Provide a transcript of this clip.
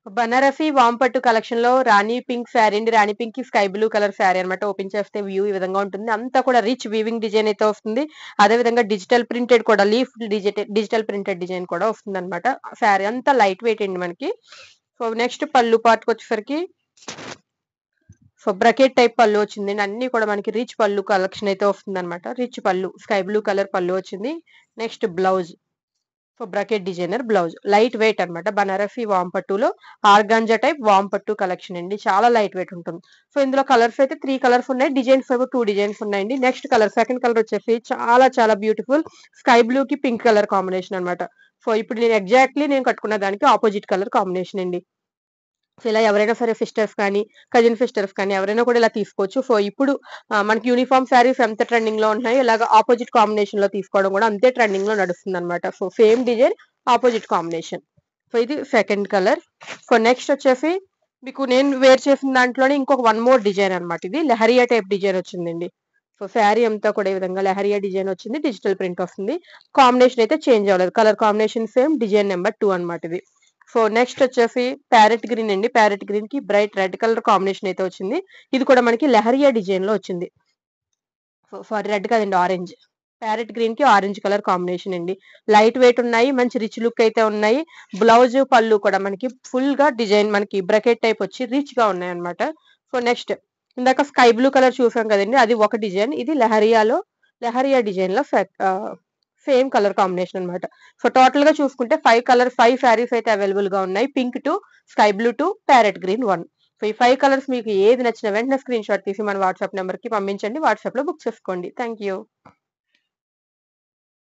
Banarasi వాంపట్టు collection లో రాణి pink sari అండి rani pink కి స్కై బ్లూ కలర్ శారీ అన్నమాట ఓపెన్ చేస్తే వ్యూ ఈ విధంగా ఉంటుంది అంతా కూడా రిచ్ వీవింగ్ డిజైన్ అయితే వస్తుంది అదే విధంగా డిజిటల్ ప్రింటెడ్ కూడా leaf digital digital printed design కూడా వస్తుంది అనమాట శారీ అంతా లైట్ వెయిట్ అండి మనకి సో నెక్స్ట్ పళ్ళు పార్ట్కి వచ్చేసరికి సో బ్రకెట్ టైప్ పళ్ళు వచ్చింది అన్ని కూడా మనకి రిచ్ పళ్ళు కలెక్షన్ అయితే వస్తుంది అనమాట రిచ్ పళ్ళు స్కై బ్లూ కలర్ పళ్ళు వచ్చింది next blouse so brocade designer blouse light weight అనమాట బనారసి వామ్ పట్టులో ఆర్గాంజా టైప్ వామ్ పట్టు కలెక్షన్ అండి చాలా లైట్ వెయిట్ ఉంటుంది సో ఇందులో కలర్స్ అయితే త్రీ కలర్స్ ఉన్నాయి డిజైన్స్ ఏమో టూ డిజైన్స్ ఉన్నాయండి నెక్స్ట్ కలర్ సెకండ్ కలర్ వచ్చేసి చాలా చాలా బ్యూటిఫుల్ స్కై బ్లూ కి పింక్ కలర్ కాంబినేషన్ అనమాట సో ఇప్పుడు నేను ఎగ్జాక్ట్లీ నేను కట్టుకున్న దానికి ఆపోజిట్ కలర్ కాంబినేషన్ అండి సో ఇలా ఎవరైనా సరే సిస్టర్స్ కానీ కజిన్ సిస్టర్స్ కానీ ఎవరైనా కూడా ఇలా తీసుకోవచ్చు సో ఇప్పుడు ఆ, మనకి యూనిఫామ్ శారీస్ ఎంత ట్రెండింగ్ లో ఉన్నాయి ఇలాగ ఆపోజిట్ కాంబినేషన్ లో తీసుకోవడం కూడా అంతే ట్రెండింగ్ లో నడుస్తుంది అనమాట so same design opposite combination so ఇది సెకండ్ కలర్ సో నెక్స్ట్ వచ్చేసి మీకు నేను వేర్ చేసిన దాంట్లోనే ఇంకొక వన్ మోర్ డిజైన్ అన్నమాట ఇది లెహరియా టైప్ డిజైన్ వచ్చిందండి సో శారీ అంతా కూడా ఈ విధంగా లెహరియా డిజైన్ వచ్చింది డిజిటల్ ప్రింట్ వస్తుంది కాంబినేషన్ అయితే చేంజ్ అవ్వలేదు colour combination same design number two అన్నమాట ఇది సో నెక్స్ట్ వచ్చేసి ప్యారెట్ గ్రీన్ అండి ప్యారెట్ గ్రీన్ కి బ్రైట్ రెడ్ కలర్ కాంబినేషన్ అయితే వచ్చింది ఇది కూడా మనకి లెహరియా డిజైన్ లో వచ్చింది సారీ రెడ్ కాదండి ఆరెంజ్ ప్యారెట్ గ్రీన్ కి ఆరెంజ్ కలర్ కాంబినేషన్ అండి లైట్ వెయిట్ ఉన్నాయి మంచి రిచ్ లుక్ అయితే ఉన్నాయి బ్లౌజ్ పళ్ళు కూడా మనకి ఫుల్ గా డిజైన్ మనకి బ్రకెట్ టైప్ వచ్చి రిచ్ గా ఉన్నాయి అన్నమాట సో నెక్స్ట్ ఇందాక స్కై బ్లూ కలర్ చూసాం కదండి అది ఒక డిజైన్ ఇది లెహరియాలో లెహరియా డిజైన్ లో సేమ్ కలర్ కాంబినేషన్ అన్నమాట సో టోటల్ గా చూసుకుంటే ఫైవ్ కలర్ ఫైవ్ శారీస్ అయితే అవైలబుల్ గా ఉన్నాయి pink two sky blue two parrot green one so ఈ ఫైవ్ కలర్స్ మీకు ఏది నచ్చిన వెంటనే స్క్రీన్ షాట్ తీసి మన వాట్సాప్ నెంబర్ కి పంపించండి వాట్సాప్ లో బుక్ చేసుకోండి థ్యాంక్ యూ